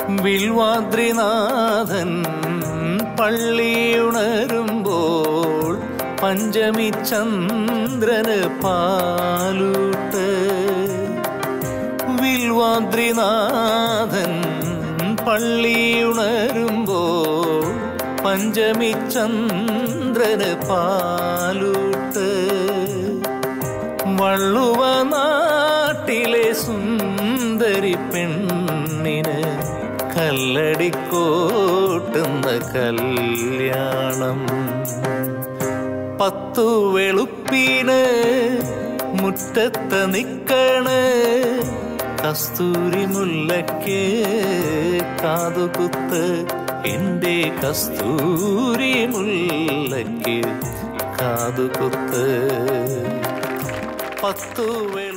വിൽവാദ്രിനാഥൻ പള്ളിയുണരുമ്പോൾ പഞ്ചമി ചന്ദ്രന് പാലൂട്ട് വിൽവാദ്രിനാഥൻ പള്ളിയുണരുമ്പോൾ പഞ്ചമി ചന്ദ്രന് പാലൂട്ട് വള്ളുവ നാട്ടിലെ സുന്ദരി പെണ്ണിന് കല്ലടിക്കോട്ടുന്ന കല്യാണം പത്തു വെളുപ്പിന് മുറ്റത്ത് നിക്കണ് കസ്തൂരി മുല്ലയ്ക്ക് കാതുകുത്ത് എന്റെ കസ്തൂരി മുല്ലയ്ക്ക് കാതുകുത്ത് പത്തു വെളു